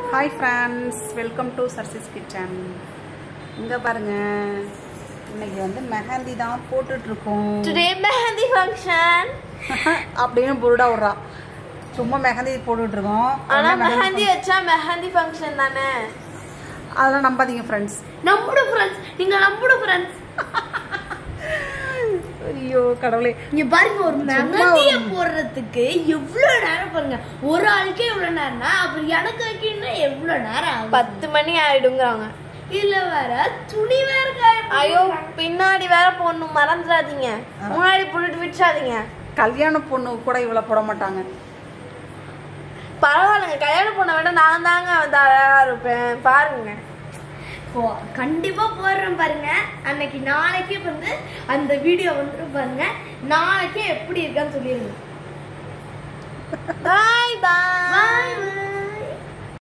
Hi friends welcome to சர்சிஸ் kitchen இங்கே பாருங்க இன்னைக்கு வந்து மெஹந்தி தான் போட்டுட்ருக்கோம் Today mehendi function. அப்படின்னு புருடா விட்றா சும்மா மெஹந்தி போட்டுட்ருக்கோம் ஆனா மெஹந்தி வச்சா மெஹந்தி ஃபங்க்ஷன் தானே அதெல்லாம் நம்பாதீங்க ஃப்ரெண்ட்ஸ் நம்முடு ஃப்ரெண்ட்ஸ் நீங்க நம்முடு ஃப்ரெண்ட்ஸ் ஐயோ கடவுளே இங்க பாருங்க ஒரு சும்மா மெஹந்திய ஒரு- போடுறதுக்கு எவ்வளவு நேரம் பாருங்க ஒரு ஆளுக்கே எவ்வளவு நேரம்னா அப்புறம் எனக்கு வைக்கணும்னா எவ்வளவு நேரம் ஆகும் பத்து மணி ஆயிடுங்கிறாங்க இதுல வேற துணி வேற காய ஐயோ பின்னாடி வேற போடணும் மறந்துடாதீங்க முன்னாடி போட்டுட்டு விட்டுறாதீங்க கல்யாண பொண்ணு கூட இவ்வளோ போட மாட்டாங்க பரவாயில்லைங்க கல்யாணம் பண்ண விட நான் தாங்க வந்து அழகா இருப்பேன் பாருங்க போ கண்டிப்பா போடுறேன் பாருங்க அன்னைக்கு நாளைக்கே வந்து அந்த வீடியோ வந்துடும் பாருங்க நாளைக்கே எப்படி இருக்கான்னு சொல்லிருங்க பாய் பாய் பாய்